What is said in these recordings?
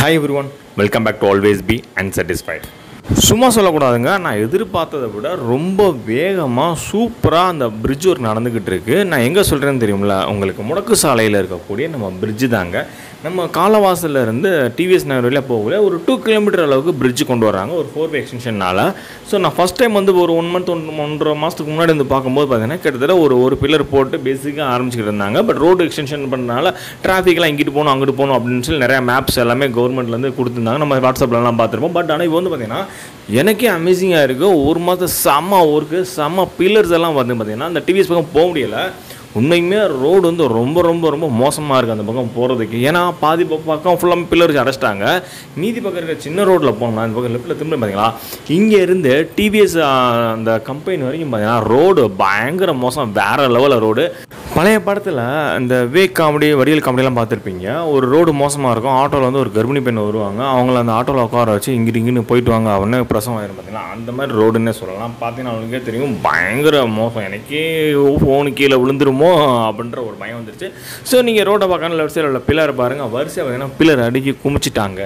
hi everyone welcome back to always be unsatisfied சும்மா சொல்லக்கூடாதுங்க நான் எதிர்பார்த்ததை விட ரொம்ப வேகமாக சூப்பராக அந்த பிரிட்ஜ் ஒர்க் நடந்துக்கிட்டு இருக்கு நான் எங்கே சொல்கிறேன்னு தெரியும்ல உங்களுக்கு முடக்கு சாலையில் இருக்கக்கூடிய நம்ம பிரிட்ஜு தாங்க நம்ம காலவாசல்ல இருந்து டிவிஎஸ் நகர் வழியாக போகல ஒரு டூ கிலோமீட்டர் அளவுக்கு பிரிட்ஜ் கொண்டு வராங்க ஒரு ஃபோர் வே எக்ஸ்டென்ஷனால் ஸோ நான் ஃபஸ்ட் டைம் வந்து ஒரு ஒன் மந்த் ஒன் ஒன்றரை மாதத்துக்கு முன்னாடி வந்து பார்க்கும்போது பார்த்தீங்கன்னா கிட்டத்தட்ட ஒரு ஒரு பில்லர் போட்டு பேசிக்காக ஆரம்பிச்சுக்கிட்டு இருந்தாங்க பட் ரோடு எக்ஸ்டென்ஷன் பண்ணனால டிராஃபிக்லாம் இங்கிட்டு போகணும் அங்கிட்டு போகணும் அப்படின்னு சொல்லி நிறையா மேப்ஸ் எல்லாமே கவர்மெண்ட்லேருந்து கொடுத்துருந்தாங்க நம்ம வாட்ஸ்அப்லலாம் பார்த்துருப்போம் பட் ஆனால் இப்போ வந்து பார்த்தீங்கன்னா எனக்கே அமேசிங்காக இருக்குது ஒரு மாதம் செம்ம ஒர்க்கு செம்ம பில்லர்ஸ் எல்லாம் வந்து பார்த்தீங்கன்னா அந்த டிவிஎஸ் பக்கம் போக முடியலை உண்மையுமே ரோடு வந்து ரொம்ப ரொம்ப ரொம்ப மோசமாக இருக்குது அந்த பக்கம் போகிறதுக்கு ஏன்னா பாதி ப- பக்கம் ஃபுல்லாக பில்லர்ஸ் அடைச்சிட்டாங்க மீதி பக்கம் இருக்க சின்ன ரோட்டில் போனோம்னா இந்த பக்கம் லெஃப்ட்டில் திரும்ப பார்த்தீங்களா இங்கே இருந்து டிவிஎஸ் அந்த கம்பெனி வரைக்கும் பார்த்தீங்கன்னா ரோடு பயங்கர மோசம் வேறு லெவலில் ரோடு பழைய படத்தில் இந்த வேக் காமெடி வடிவேல் காமெடியெல்லாம் பார்த்துருப்பீங்க ஒரு ரோடு மோசமாக இருக்கும் ஆட்டோவில் வந்து ஒரு கர்ப்பிணி பெண் வருவாங்க அவங்கள அந்த ஆட்டோவில் உட்கார வச்சு இங்கிட்டு இங்கிட்டு போயிட்டு வாங்க அவனே பிரசவம் ஆயிரும் பார்த்தீங்கன்னா அந்த மாதிரி ரோடுன்னே சொல்லலாம் பார்த்தீங்கன்னா அவங்களுக்கே தெரியும் பயங்கர மோசம் எனக்கே ஃபோனு கீழே விழுந்துருமோ அப்படின்ற ஒரு பயம் வந்துருச்சு ஸோ நீங்கள் ரோட்டை பார்க்கணும் லெஃப்ட் சைடில் உள்ள பில்லர் பாருங்கள் வரிசையாக பார்த்தீங்கன்னா பில்லர் அடுக்கி குமிச்சிட்டாங்க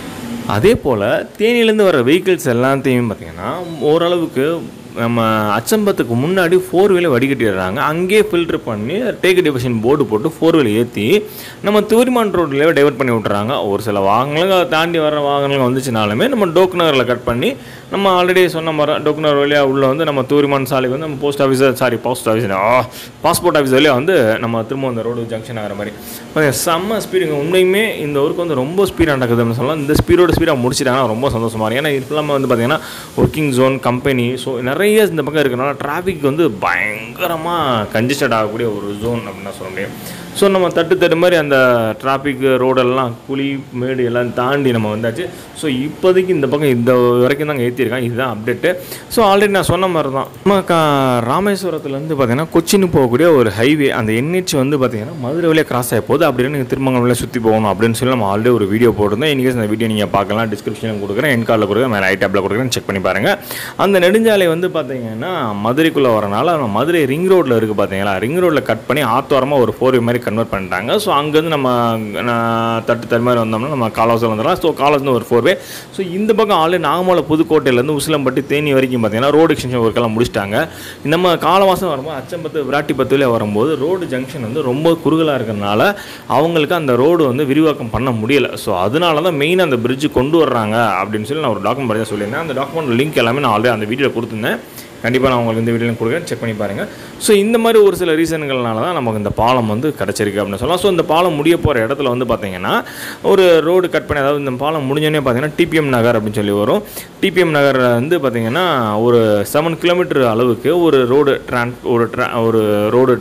அதே போல் தேனியிலேருந்து வர வெஹிக்கிள்ஸ் எல்லாத்தையும் பார்த்தீங்கன்னா ஓரளவுக்கு நம்ம அச்சம்பத்துக்கு முன்னாடி ஃபோர் வீலை வடிகட்டிடுறாங்க அங்கேயே ஃபில்டர் பண்ணி டேக் டிவிஷன் போர்டு போட்டு ஃபோர் வீலை ஏற்றி நம்ம தூரிமான் ரோட்லேயே டைவர்ட் பண்ணி விட்றாங்க ஒரு சில வாகனங்கள் அதை தாண்டி வர வாகனங்கள் வந்துச்சுனாலுமே நம்ம டோக் நகரில் கட் பண்ணி நம்ம ஆல்ரெடி சொன்ன மாதிரி டோக் நகர் வழியாக உள்ள வந்து நம்ம தூரிமான் சாலைக்கு வந்து நம்ம post office sorry post office passport office வழியாக வந்து நம்ம திரும்ப அந்த ரோடு ஜங்ஷன் ஆகிற மாதிரி பாருங்க, செம்ம ஸ்பீடுங்க உண்மையுமே இந்த ஒர்க் வந்து ரொம்ப ஸ்பீடாக நடக்குதுன்னு சொல்லலாம் இந்த ஸ்பீடோட ஸ்பீடாக முடிச்சிட்டாங்கன்னா ரொம்ப சந்தோஷமாக இருக்கும் ஏன்னா இது இல்லாமல் வந்து பார்த்தீங்கன்னா ஒர்க்கிங் ஜோன் கம்பெனி ஸோ நிறைய இந்த பக்கம் இருக்கிறனால டிராஃபிக் வந்து பயங்கரமாக கன்ஜஸ்டட் ஆகக்கூடிய ஒரு ஜோன் அப்படின்னு தான் சொல்ல முடியும் ஸோ நம்ம தட்டு தட்டு மாதிரி அந்த டிராஃபிக் ரோடெல்லாம் குழி மேடு எல்லாம் தாண்டி நம்ம வந்தாச்சு ஸோ இப்போதைக்கு இந்த பக்கம் இந்த வரைக்கும் தாங்க ஏற்றிருக்காங்க இதுதான் அப்டேட்டு ஸோ ஆல்ரெடி நான் சொன்ன மாதிரி தான் நம்ம கா ராமேஸ்வரத்துலேருந்து பார்த்தீங்கன்னா கொச்சின் போகக்கூடிய ஒரு ஹைவே அந்த என்ஹெச் வந்து பார்த்தீங்கன்னா மதுரை வழியாக கிராஸ் ஆகி போகுது அப்படின்னு நீங்கள் திருமங்கலம் வழியாக சுற்றி போகணும் அப்படின்னு சொல்லி நம்ம ஆல்ரெடி ஒரு வீடியோ போட்டிருந்தோம் இன்றைக்கி அந்த வீடியோ நீங்கள் பார்க்கலாம் டிஸ்கிரிப்ஷனில் கொடுக்குறேன் என் கார்டில் கொடுக்குறேன் மேலே ஐ டேப்பில் கொடுக்குறேன் செக் பண்ணி பாருங்கள் அந்த நெடுஞ்சாலை வந்து பார்த்தீங்கன்னா மதுரைக்குள்ளே வரனால நம்ம மதுரை ரிங் ரோட்டில் இருக்குது பார்த்தீங்களா ரிங் ரோட்டில் கட் பண்ணி ஆத்தோரமாக ஒரு ஃபோர் மாதிரி கன்வெர்ட் பண்ணிட்டாங்க ஸோ அங்கேருந்து நம்ம நான் தட்டு தட்டு மாதிரி வந்தோம்னா நம்ம காலவாசல் வந்துடலாம் ஸோ காலவாசல் ஒரு ஃபோர் வே ஸோ இந்த பக்கம் ஆல்ரெடி நாகமலை புதுக்கோட்டையிலேருந்து உசிலம்பட்டி தேனி வரைக்கும் பார்த்தீங்கன்னா ரோடு எக்ஸ்டென்ஷன் ஒர்க்கெல்லாம் முடிச்சிட்டாங்க நம்ம காலவாசம் வரும்போது அச்சம்பத்து விராட்டிப்பத்துலேயே வரும்போது ரோடு ஜங்ஷன் வந்து ரொம்ப குறுகலாக இருக்கிறனால அவங்களுக்கு அந்த ரோடு வந்து விரிவாக்கம் பண்ண முடியலை ஸோ அதனால தான் மெயின் அந்த பிரிட்ஜ் கொண்டு வர்றாங்க அப்படின்னு சொல்லி நான் ஒரு டாக்குமெண்ட் படிதான் சொல்லியிருந்தேன் அந்த டாக்குமெண்ட் லிங்க் எல்லாமே நான் ஆல்ரெடி அந்த வீடியோவில் கொடுத்துருந்தேன் கண்டிப்பாக நான் உங்களுக்கு இந்த வீடியோலையும் கொடுக்குறேன் செக் பண்ணி பாருங்கள் ஸோ இந்த மாதிரி ஒரு சில ரீசன்கள்னால தான் நமக்கு இந்த பாலம் வந்து கிடச்சிருக்கு அப்படின்னு சொல்லலாம் ஸோ இந்த பாலம் முடிய போகிற இடத்துல வந்து பார்த்தீங்கன்னா ஒரு ரோடு கட் பண்ணி அதாவது இந்த பாலம் முடிஞ்சோடனே பார்த்தீங்கன்னா டிபிஎம் நகர் அப்படின்னு சொல்லி வரும் டிபிஎம் நகர் வந்து பார்த்தீங்கன்னா ஒரு செவன் கிலோமீட்டர் அளவுக்கு ஒரு ரோடு ட்ரான் ஒரு ட்ரா ஒரு ரோடு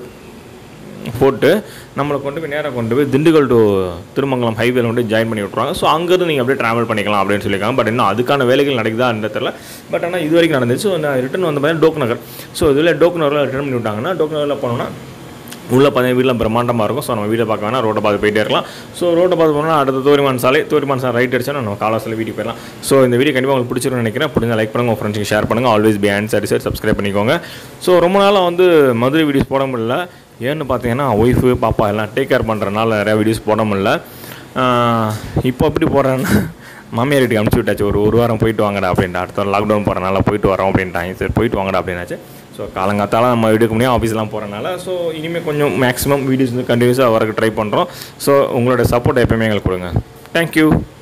போட்டு நம்மளை கொண்டு போய் நேராக கொண்டு போய் திண்டுக்கல் டு திருமங்கலம் ஹைவேல கொண்டு ஜாயின் பண்ணி விட்ருவாங்க ஸோ அங்கேருந்து நீங்கள் அப்படியே ட்ராவல் பண்ணிக்கலாம் அப்படின்னு சொல்லியிருக்காங்க பட் இன்னும் அதுக்கான வேலைகள் நடக்குதா தெரியல பட் ஆனால் இது வரைக்கும் நடந்துச்சு ஸோ நான் ரிட்டன் வந்து பார்த்தீங்கன்னா டோக் நகர் ஸோ இதில் டோக் நகரில் ரிட்டர்ன் பண்ணி விட்டாங்கன்னா டோக் நகரில் போனோம்னா உள்ள பார்த்தீங்கன்னா வீட்டில் பிரம்மாண்டமாக இருக்கும் ஸோ நம்ம வீட்டை பார்க்க வேணால் ரோட்டை பார்த்து போயிட்டே இருக்கலாம் ஸோ ரோட்டை பார்த்து போனால் அடுத்த தோரிமான் சாலை தோரிமான் சாலை ரைட் அடிச்சா நம்ம காலாசில் வீட்டுக்கு போயிடலாம் ஸோ இந்த வீடியோ கண்டிப்பாக உங்களுக்கு பிடிச்சிருக்கும்னு நினைக்கிறேன் பிடிச்சா லைக் பண்ணுங்கள் உங்கள் ஃப்ரெண்ட்ஸுக்கு ஷேர் பண்ணுங்கள் always be answer sir subscribe பண்ணிக்கோங்க ஸோ ரொம்ப நாளாக வந்து மதுரை வீடியோஸ் போட முடியல ஏன்னு பார்த்தீங்கன்னா ஒய்ஃபு பாப்பா எல்லாம் டேக் கேர் பண்ணுறனால நிறையா வீடியோஸ் போட முடியல ஆஹ் இப்போ எப்படி போடுறேன்னா மாமியார் வீட்டுக்கு அனுப்பிச்சி விட்டாச்சு ஒரு ஒரு வாரம் போயிட்டு வாங்கடா அப்படின்ட்டு அடுத்த லாக்டவுன் போகிறனால போயிட்டு வரோம் அப்படின்ட்டாங்க சரி போயிட்டு வாங்கடா அப்படின்னாச்சு ஸோ காலங்காத்தால நம்ம எடுக்க முடியும் ஆஃபீஸ்லாம் போகிறனால ஸோ இனிமேல் கொஞ்சம் மேக்ஸிமம் வீடியோஸ் வந்து கண்டினியூஸாக வரக்கு ட்ரை பண்ணுறோம் ஸோ உங்களோட சப்போர்ட் எப்பயுமே எங்களுக்கு கொடுங்க தேங்க்யூ